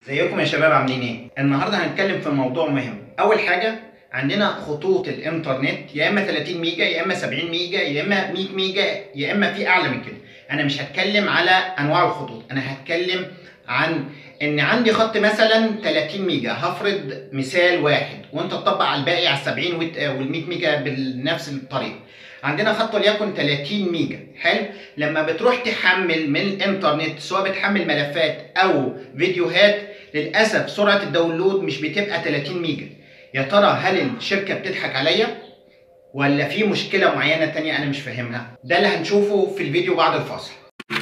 ازيكم يا شباب عاملين ايه؟ النهارده هنتكلم في موضوع مهم. اول حاجه عندنا خطوط الانترنت يا اما 30 ميجا يا اما 70 ميجا يا اما 100 ميجا يا اما في اعلى من كده. انا مش هتكلم على انواع الخطوط، انا هتكلم عن ان عندي خط مثلا 30 ميجا هفرض مثال واحد وانت تطبق على الباقي على ال 70 وال 100 ميجا بنفس الطريقه. عندنا خط وليكن 30 ميجا حلو لما بتروح تحمل من الانترنت سواء بتحمل ملفات او فيديوهات للاسف سرعه الداونلود مش بتبقى 30 ميجا يا ترى هل الشركه بتضحك عليا ولا في مشكله معينه تانية انا مش فاهمها ده اللي هنشوفه في الفيديو بعد الفاصل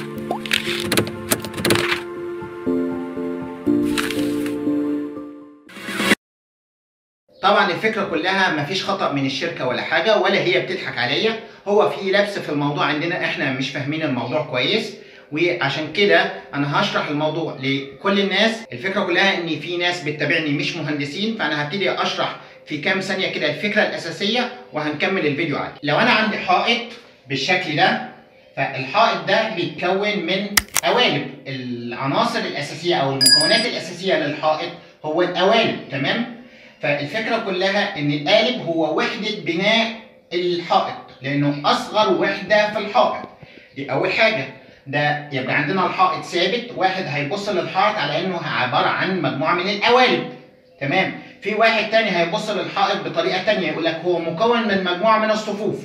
طبعا الفكره كلها مفيش خطا من الشركه ولا حاجه ولا هي بتضحك عليا هو في لبس في الموضوع عندنا احنا مش فاهمين الموضوع كويس وعشان كده انا هشرح الموضوع لكل الناس الفكره كلها ان في ناس بتتابعني مش مهندسين فانا هبتدي اشرح في كام ثانيه كده الفكره الاساسيه وهنكمل الفيديو عادي لو انا عندي حائط بالشكل ده فالحائط ده بيتكون من قوالب العناصر الاساسيه او المكونات الاساسيه للحائط هو القوالب تمام فالفكره كلها ان القالب هو وحده بناء الحائط لانه اصغر وحده في الحائط دي اول حاجه ده يبقى عندنا الحائط ثابت واحد هيبص للحائط على انه عباره عن مجموعه من القوالب تمام في واحد تاني هيبص للحائط بطريقه تانية يقول لك هو مكون من مجموعه من الصفوف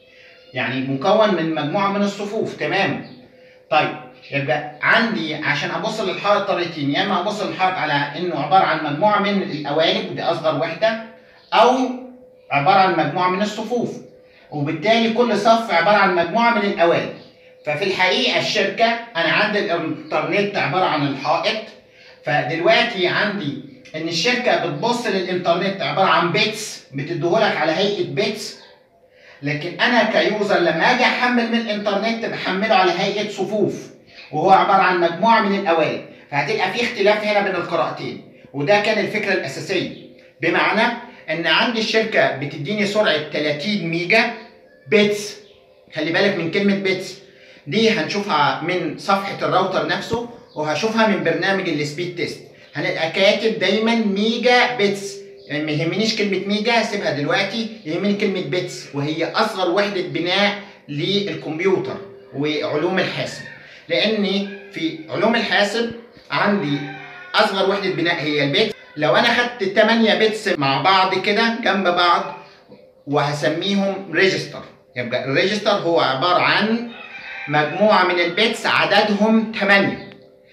يعني مكون من مجموعه من الصفوف تمام طيب يبقى عندي عشان ابص للحائط طريقتين يا اما ابص للحائط على انه عباره عن مجموعه من القوالب دي اصغر وحده او عباره عن مجموعه من الصفوف وبالتالي كل صف عباره عن مجموعه من القوالب ففي الحقيقه الشركه انا عندي الانترنت عباره عن الحائط فدلوقتي عندي ان الشركه بتبص للانترنت عباره عن بيتس بتديهولك على هيئه بيتس لكن انا كيوزر لما اجي احمل من الانترنت بحمله على هيئه صفوف وهو عباره عن مجموعه من القوالب فهتبقى في اختلاف هنا بين القراءتين وده كان الفكره الاساسيه بمعنى ان عندي الشركه بتديني سرعه 30 ميجا بيتس خلي بالك من كلمه بيتس دي هنشوفها من صفحه الراوتر نفسه وهشوفها من برنامج السبيد تيست هنبقى كاتب دايما ميجا بيتس يعني ما يهمنيش كلمه ميجا سيبها دلوقتي يهمني كلمه بيتس وهي اصغر وحده بناء للكمبيوتر وعلوم الحاسب لاني في علوم الحاسب عندي اصغر وحده بناء هي البيت لو انا خدت 8 بيتس مع بعض كده جنب بعض وهسميهم ريجستر يبقى الريجستر هو عباره عن مجموعه من البيتس عددهم 8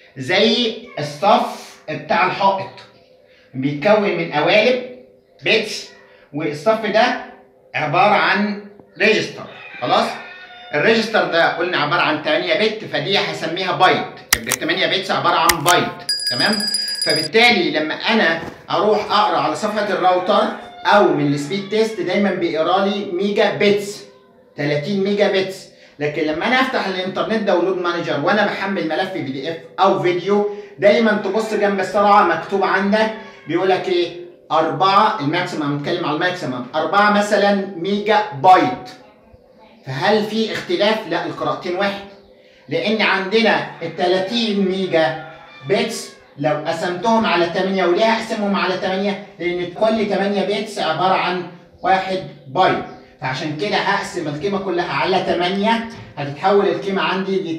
زي الصف بتاع الحائط بيتكون من قوالب بيتس والصف ده عباره عن ريجستر خلاص الريجستر ده قلنا عباره عن 8 بت فدي هسميها بايت يبقى 8 بيتس عباره عن بايت تمام فبالتالي لما انا اروح اقرا على صفحه الراوتر او من السبيد تيست دايما بيقرا لي ميجا بيتس 30 ميجا بيتس لكن لما انا افتح الانترنت داونلود مانجر وانا بحمل ملف في دي اف او فيديو دايما تبص جنب السرعه مكتوب عندك بيقول لك ايه 4 الماكسيمم بنتكلم على الماكسيمم 4 مثلا ميجا بايت فهل في اختلاف؟ لا القراءتين واحد لان عندنا ال 30 ميجا بيتس لو قسمتهم على 8 وليه اقسمهم على 8 لان كل 8 بيتس عباره عن واحد بايت فعشان كده هقسم القيمه كلها على 8 هتتحول القيمه عندي ل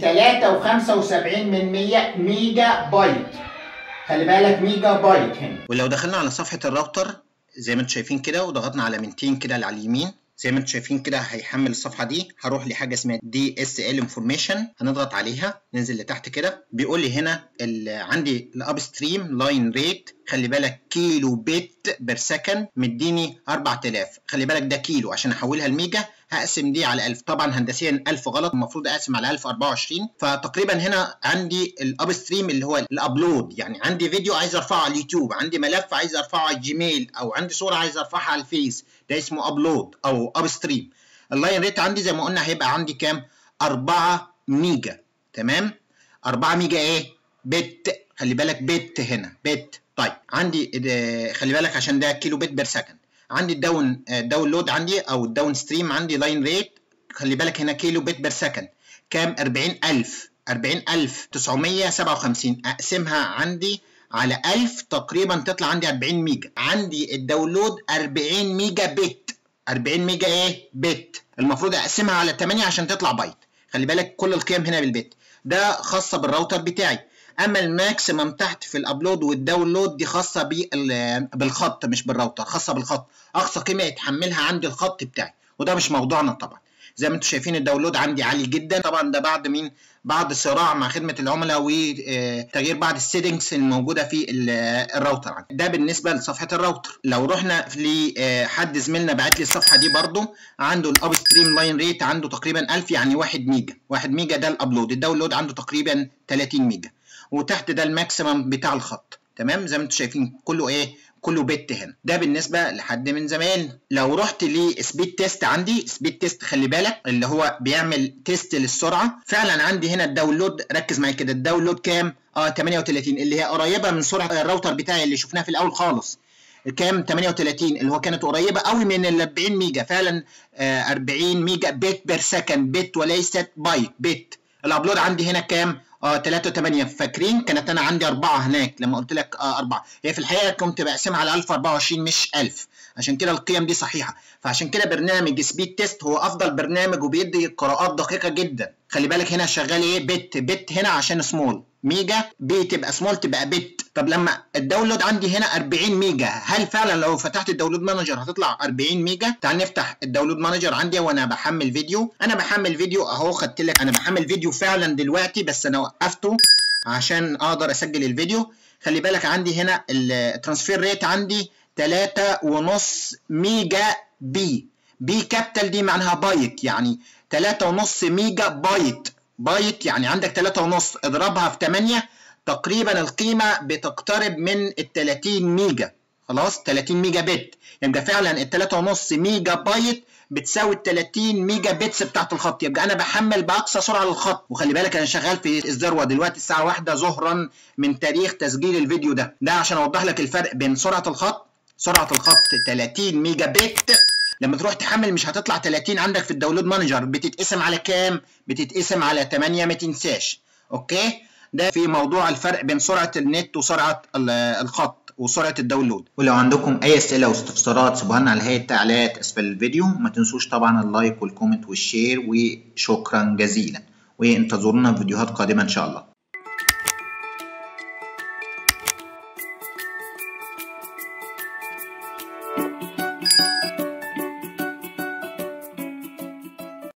3.75 من 100 ميجا بايت خلي بالك ميجا بايت هنا ولو دخلنا على صفحه الراوتر زي ما انتم شايفين كده وضغطنا على 200 كده على اليمين زي ما انتم شايفين كده هيحمل الصفحه دي هروح لحاجه اسمها دي اس ال انفورميشن هنضغط عليها ننزل لتحت كده بيقول لي هنا عندي الاب ستريم لاين ريت خلي بالك كيلو بت بير سكند مديني 4000 خلي بالك ده كيلو عشان احولها لميجا هقسم دي على 1000 طبعا هندسيا 1000 غلط المفروض اقسم على 1024 فتقريبا هنا عندي الاب ستريم اللي هو الابلود يعني عندي فيديو عايز ارفعه على اليوتيوب عندي ملف عايز ارفعه على الجيميل او عندي صوره عايز ارفعها على الفيس ده اسمه ابلود او اب ستريم اللاين ريت عندي زي ما قلنا هيبقى عندي كام 4 ميجا تمام 4 ميجا ايه بت خلي بالك بت هنا بت طيب عندي خلي بالك عشان ده كيلو بت بير سكند عندي الداون داونلود عندي او الداون ستريم عندي لاين ريت خلي بالك هنا كيلو بت بير سكند كام 40000 40957 اقسمها عندي على 1000 تقريبا تطلع عندي 40 ميجا عندي الداونلود 40 ميجا بت 40 ميجا ايه بت المفروض اقسمها على 8 عشان تطلع بايت خلي بالك كل القيم هنا بالبت ده خاصه بالراوتر بتاعي اما الماكسيمم تحت في الابلود والداونلود دي خاصه بالخط مش بالراوتر خاصه بالخط اقصى قيمه يتحملها عندي الخط بتاعي وده مش موضوعنا طبعا زي ما انتم شايفين الداونلود عندي عالي جدا طبعا ده بعد مين بعد صراع مع خدمه العملاء وتغيير بعض السيتنجز الموجوده في الراوتر عندي ده بالنسبه لصفحه الراوتر لو رحنا لحد زميلنا بعت لي الصفحه دي برده عنده الاب ستريم لاين ريت عنده تقريبا 1000 يعني 1 ميجا 1 ميجا ده الابلود الداونلود عنده تقريبا 30 ميجا وتحت ده الماكسيمم بتاع الخط تمام زي ما انتم شايفين كله ايه كله بت هنا ده بالنسبه لحد من زمايلنا لو رحت لسبيد تيست عندي سبيد تيست خلي بالك اللي هو بيعمل تيست للسرعه فعلا عندي هنا الداونلود ركز معايا كده الداونلود كام اه 38 اللي هي قريبه من سرعه الراوتر بتاعي اللي شفناها في الاول خالص كام 38 اللي هو كانت قريبه قوي من ال 40 ميجا فعلا آه 40 ميجا بت بير سكند بت وليست بايت بت الابلود عندي هنا كام اه 3 8 فاكرين كانت انا عندي 4 هناك لما قلت لك اه 4 هي في الحقيقه كنت بقسمها على 1024 مش 1000 عشان كده القيم دي صحيحه فعشان كده برنامج سبيد تيست هو افضل برنامج وبيدي قراءات دقيقه جدا خلي بالك هنا شغال ايه بت بت هنا عشان سمول ميجا بي تبقى سمول تبقى بت طب لما الداونلود عندي هنا 40 ميجا هل فعلا لو فتحت الداونلود مانجر هتطلع 40 ميجا تعال نفتح الداونلود مانجر عندي وانا بحمل فيديو انا بحمل فيديو اهو خدت لك انا بحمل فيديو فعلا دلوقتي بس انا وقفته عشان اقدر اسجل الفيديو خلي بالك عندي هنا الترانسفير ريت عندي 3.5 ميجا بي بي كابيتال دي معناها بايت يعني 3.5 ميجا بايت بايت يعني عندك 3.5 اضربها في 8 تقريبا القيمه بتقترب من ال 30 ميجا خلاص 30 ميجا بت يبقى فعلا ال 3.5 ميجا بايت بتساوي ال 30 ميجا بتس بتاعت الخط يبقى انا بحمل باقصى سرعه للخط وخلي بالك انا شغال في اصدار دلوقتي الساعه 1 ظهرا من تاريخ تسجيل الفيديو ده ده عشان اوضح لك الفرق بين سرعه الخط سرعه الخط 30 ميجا بت لما تروح تحمل مش هتطلع 30 عندك في الداونلود مانجر بتتقسم على كام بتتقسم على 8 ما تنساش اوكي ده في موضوع الفرق بين سرعه النت وسرعه الخط وسرعه الداونلود ولو عندكم اي اسئله او استفسارات سيبوها لنا على هيئه التعليقات اسفل الفيديو ما تنسوش طبعا اللايك والكومنت والشير وشكرا جزيلا وانتظرونا في فيديوهات قادمه ان شاء الله